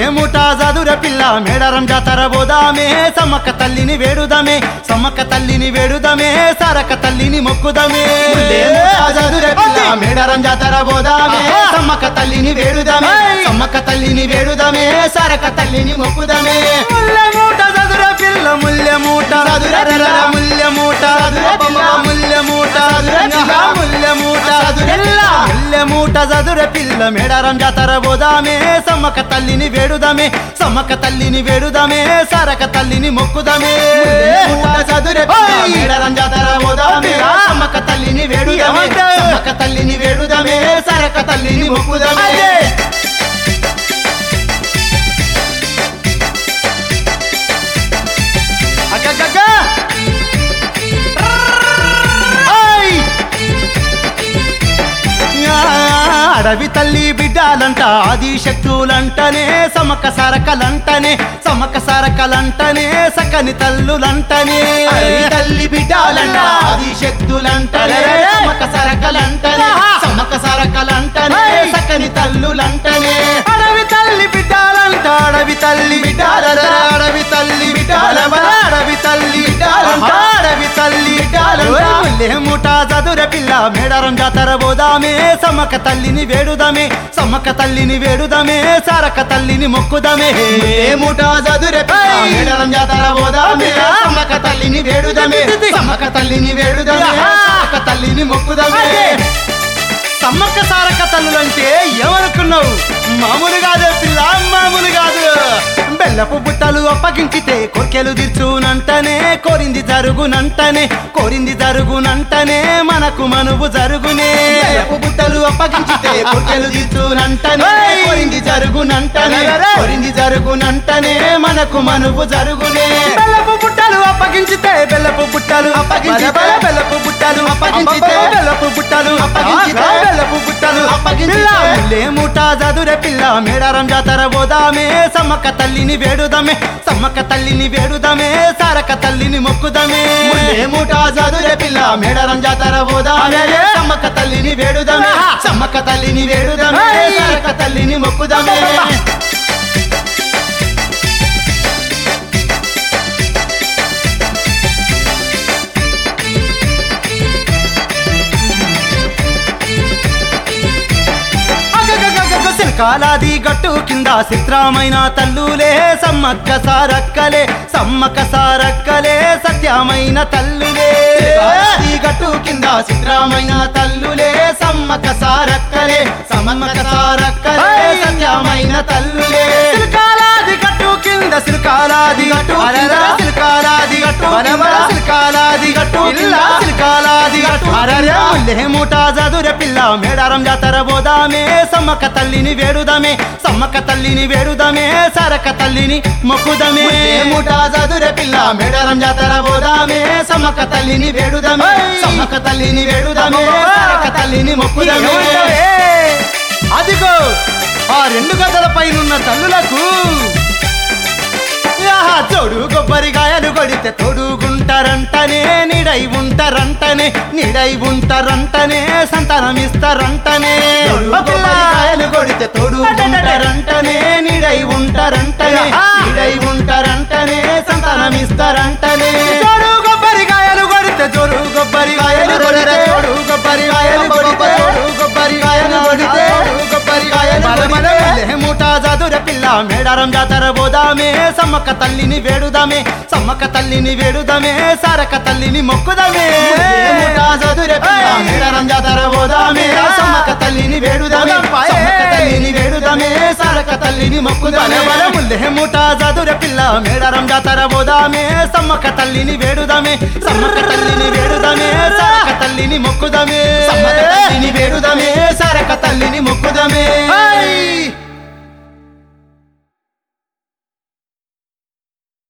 ముల్లే మూట చదుర పిల్ల మేడారం జాతర పోదామే సమ్మక్క తల్లిని వేడుదమే సమ్మక్క తల్లిని వేడుదమే సరక తల్లిని మొక్కుదమే ముల్లే మూట చదుర పిల్ల మేడారం జాతర పోదామే సమ్మక్క తల్లిని వేడుదమే సమ్మక్క తల్లిని వేడుదమే సరక తల్లిని మొక్కుదమే ముల్లె మూట చదుర పిల్ల ముల్లె మూట చదుర పిల్ల. ముల్లె మూట చదుర పిల్ల. ముల్లె మూట చదుర పిల్ల. ముల్లె మూట చదుర పిల్ల. ముల్లె మూట చదుర పిల్ల మేడారం జాతర పోదామే సమ్మక్క తల్లిని వేడుదమే సమ్మక్క తల్లిని వేడుదమే సరక తల్లిని మొక్కుదమే ముల్లే మూట చదుర పిల్ల ఓయ్. మేడారం జాతర పోదామే సమ్మక్క తల్లిని వేడుదమే ఏమంటా? సమ్మక్క తల్లిని వేడుదమే సరక తల్లిని మొక్కుదమే అదే. అగ్గగ్గగ్గ. ఓయ్. ఆ, అడవి తల్లి బిడ్డాలంట ఆది శక్తులంటనే సమక సరకలంటనే సమక సరకలంటనే సకని తల్లులంటనే అడవి తల్లి బిడ్డాలంట ఆది శక్తులంటనే సమక సరకలంటనే సమక సరకలంటనే సకని తల్లులంటనే అడవి తల్లి బిడ్డాలంట అడవి తల్లి బిడ్డాలంట. అడవి తల్లి బిడ్డాలంట. అడవి తల్లి బిడ్డాలంట. అడవి తల్లి బిడ్డాలంట. ఓయ్ ముల్లె ముఠ చదుర పిల్ల మేడారం జాతర పోదామే సమ్మక తల్లిని వేడుదమే సమ్మక తల్లిని వేడుదమే సరక తల్లిని మొక్కుదమే ఏముట చదురే మేడరం జాతర పోదామే సమ్మక తల్లిని వేడుదమే సమ్మక తల్లిని వేడుదమే సమ్మక తల్లిని మొక్కుదమే అదే. సమ్మక్క సారక్క తల్లులంటే ఏమనుకున్నావు మామూలు కాదే పిల్ల మామూలు కాదు బెల్లపు బుట్టలు అప్పగించితే కోర్కెలు తీర్చునంటనే కోరింది జరుగునంటనే కోరింది జరుగునంటనే మనకు మనువు జరుగునే బెల్లపు బుట్టలు అప్పగించితే కోర్కెలు తీర్చునంటనే ఏయ్! కోరింది జరుగునంటనే అరెరే! కోరింది జరుగునంటనే మనకు మనువు జరుగునే బెల్లపు బుట్టలు అప్పగించితే బెల్లపు బుట్టలు అప్పగించితే, బెల్ల బెల్లపు బుట్టలు అప్పగించితే, అబ్బబ్బబ్బ, బెల్లపు బుట్టలు అప్పగించితే, ఆ, బెల్లపు బుట్టలు అప్పగించితే, పిల్ల మూట చదురే పిల్ల మేడారం జాతర పోదామే సమ్మక్క తల్లిని వేడుదమే సమ్మక్క తల్లిని వేడుదమే సారక తల్లిని మొక్కుదమే ఏముట చదురే పిల్ల మేడరం జాతర పోదామే అరెరే! సమ్మక్క తల్లిని వేడుదమే ఆహా! సమ్మక్క తల్లిని వేడుదమే ఏయ్! సరక తల్లిని మొక్కుదమే అబ్బబ్బబ్బ. అగగగగగ సిల్కాలాది గట్టు కింద చిత్రమైన తల్లులే సమ్మక్క సారక్కలే సమ్మక్క సారక్కలే సత్యమైన తల్లులే ఈ గట్టు కింద చిత్రమైన తల్లులే సమ్మక్క సారక్కలే సమ్మక్క సారక్కలే ఏయ్! సత్యమైన తల్లులే సిల్కాలాది గట్టు కింద సిల్కాలాది గట్టు కింద అరెరా. సిల్కాలాది గట్టు బలబల కింద సిల్కాలాది గట్టు పిల్ల కింద సిల్కాలాది గట్టు గట్టు అరెరే కింద. ముల్లె మూట చదురె పిల్ల మేడారం జాతర పోదామే సమ్మక్క తల్లిని వేడుదమే సమ్మక్క తల్లిని వేడుదమే సరక తల్లిని మొక్కుదమే ఏముట చదురే పిల్ల మేడారం జాతర పోదామే సమ్మక్క తల్లిని వేడుదమే ఏయ్! సమ్మక్క తల్లిని వేడుదమే సరక తల్లిని మొక్కుదమే ఏమంటావే? అదిగో ఆ రెండు గదల పైనున్న తల్లులకు ఆహా, తోడు కొబ్బరికాయలు కొడితే తోడుగుంటారంటనే నిడై ఉంటారంటనే నిడై ఉంటారంటనే సంతానం ఇస్తారంటనే తోడు కొబ్బరికాయలు కొడితే తోడు ఉంటారంటనే నిడై ఉంటారంటనే ఆహా. నిడై ఉంటారంటనే సంతానం ఇస్తారంటనే తోడు కొబ్బరికాయలు కొడితే జోడు కొబ్బరికాయలు కొడితే తోడు కొబ్బరికాయలు కొడితే తోడు కొబ్బరికాయలు కొడితే తోడు కొబ్బరికాయలు బల బల కొడితే బలే ముఠా చదుర పిల్ల మేడారం జాతర పోదామే సమ్మక్క తల్లిని వేడుదామే సమ్మక్క తల్లిని వేడుదామే సారక తల్లిని మొక్కుదామే ఏముటా చదురే పిల్ల మేడారం జాతర పోదామే సమ్మక్క తల్లిని వేడుదామే సమ్మక్క తల్లిని వేడుదామే సారక తల్లిని మొక్కుదామే ముల్లే ముఠా చదుర పిల్ల మేడారం జాతర పోదామే సమ్మక్క తల్లిని వేడుదామే సమ్మక్క తల్లిని వేడుదామే సారక తల్లిని మొక్కుదామే సమ్మక్క తల్లిని వేడుదామే సారక తల్లిని మొక్కుదామే ఆ!